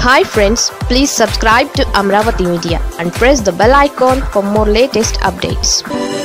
hi friends please subscribe to Amaravati media and press the bell icon for more latest updates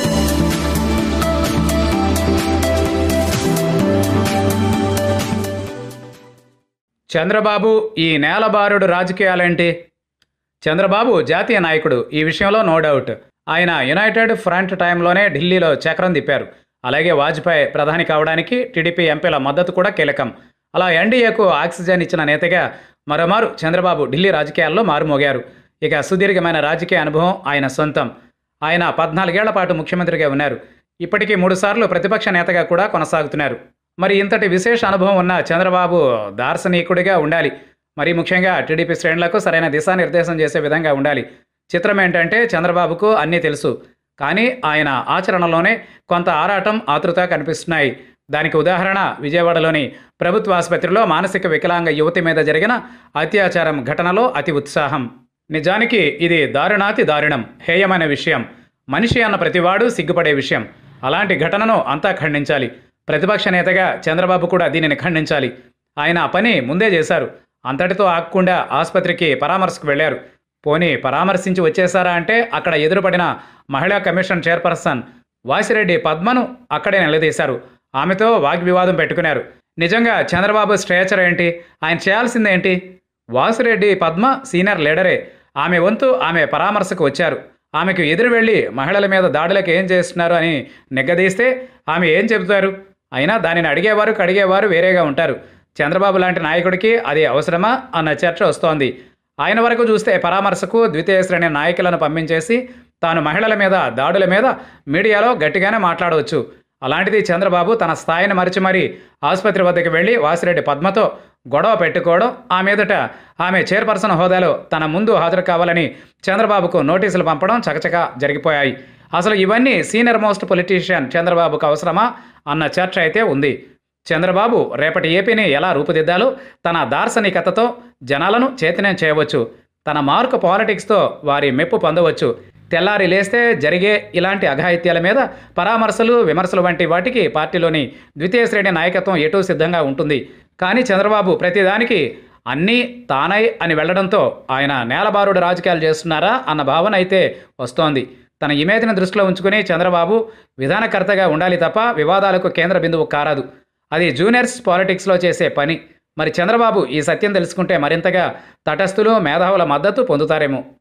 Chandrababu ఈ నేలబారుడు రాజకీయాలేంటి చంద్రబాబు జాతీయ నాయకుడు ఈ విషయంలో నో డౌట్ ఆయన యునైటెడ్ ఫ్రంట్ టైంలోనే ఢిల్లీలో చక్రం తిప్పారు అలాగే వాజ్పేయి ప్రధాని కావడానికి టీడీపీ ఎంపీల మద్దతు కూడా కీలకం అలా ఎన్డీఏకు ఆక్సిజన్ ఇచ్చిన నేతగా మరోమారు చంద్రబాబు ఢిల్లీ రాజకీయాల్లో మారుమోగారు ఇక సుదీర్ఘమైన రాజకీయ అనుభవం ఆయన సొంతం ఆయన పద్నాలుగేళ్ల పాటు ముఖ్యమంత్రిగా ఉన్నారు ఇప్పటికీ మూడుసార్లు ప్రతిపక్ష నేతగా కూడా కొనసాగుతున్నారు మరి ఇంతటి విశేష అనుభవం ఉన్న చంద్రబాబు దార్శనికుడిగా ఉండాలి మరి ముఖ్యంగా టీడీపీ శ్రేణులకు సరైన దిశానిర్దేశం చేసే విధంగా ఉండాలి చిత్రం ఏంటంటే చంద్రబాబుకు అన్నీ తెలుసు కానీ ఆయన ఆచరణలోనే కొంత ఆరాటం ఆతృత కనిపిస్తున్నాయి దానికి ఉదాహరణ విజయవాడలోని ప్రభుత్వ ఆసుపత్రిలో మానసిక వికలాంగ యువతి మీద జరిగిన అత్యాచారం ఘటనలో అతి ఉత్సాహం నిజానికి ఇది దారుణాతి దారుణం హేయమైన విషయం మనిషి అన్న ప్రతివాడు సిగ్గుపడే విషయం అలాంటి ఘటనను అంతా ఖండించాలి ప్రతిపక్ష నేతగా చంద్రబాబు కూడా దీనిని ఖండించాలి ఆయన ఆ పని ముందే చేశారు అంతటితో ఆగకుండా ఆసుపత్రికి పరామర్శకు వెళ్లారు పోనీ పరామర్శించి వచ్చేశారా అంటే అక్కడ ఎదురుపడిన మహిళా కమిషన్ చైర్పర్సన్ వాసిరెడ్డి పద్మను అక్కడే నిలదీశారు ఆమెతో వాగ్వివాదం పెట్టుకున్నారు నిజంగా చంద్రబాబు స్ట్రేచర్ ఏంటి ఆయన చేయాల్సిందేంటి వాసిరెడ్డి పద్మ సీనియర్ లీడరే ఆమె వంతు ఆమె పరామర్శకు వచ్చారు ఆమెకు ఎదురు వెళ్ళి మహిళల మీద దాడులకు ఏం చేస్తున్నారు అని నిగ్గదీస్తే ఆమె ఏం చెబుతారు అయినా దానిని అడిగేవారు కడిగేవారు వేరేగా ఉంటారు చంద్రబాబు లాంటి నాయకుడికి అది అవసరమా అన్న చర్చ వస్తోంది ఆయన వరకు చూస్తే పరామర్శకు ద్వితీయ శ్రేణి నాయకులను పంపించేసి తాను మహిళల మీద దాడుల మీద మీడియాలో గట్టిగానే మాట్లాడవచ్చు అలాంటిది చంద్రబాబు తన స్థాయిని మరిచి మరీ ఆసుపత్రి వద్దకు వెళ్ళి వాసిరెడ్డి పద్మతో గొడవ పెట్టుకోవడం ఆ మీదట ఆమె చైర్పర్సన్ హోదాలో తన ముందు హాజరు కావాలని చంద్రబాబుకు నోటీసులు పంపడం చకచకా జరిగిపోయాయి అసలు ఇవన్నీ సీనియర్ మోస్ట్ పొలిటీషియన్ చంద్రబాబుకు అవసరమా అన్న చర్చ అయితే ఉంది చంద్రబాబు రేపటి ఏపీని ఎలా రూపుదిద్దాలో తన దార్శనికతతో జనాలను చైతన్యం చేయవచ్చు తన మార్క్ పాలిటిక్స్తో వారి మెప్పు పొందవచ్చు తెల్లారి లేస్తే జరిగే ఇలాంటి అఘాయిత్యాల మీద పరామర్శలు విమర్శలు వంటి వాటికి పార్టీలోని ద్వితీయ శ్రేణి నాయకత్వం ఎటూ సిద్ధంగా ఉంటుంది కానీ చంద్రబాబు ప్రతిదానికి అన్నీ తానై అని వెళ్లడంతో ఆయన నేలబారుడు రాజకీయాలు చేస్తున్నారా అన్న భావన అయితే వస్తోంది తన ఇమేజ్ని దృష్టిలో ఉంచుకుని చంద్రబాబు విధానకర్తగా ఉండాలి తప్ప వివాదాలకు కేంద్ర బిందువు కారాదు అది జూనియర్స్ పాలిటిక్స్లో చేసే పని మరి చంద్రబాబు ఈ సత్యం తెలుసుకుంటే మరింతగా తటస్థులు మేధావుల మద్దతు పొందుతారేమో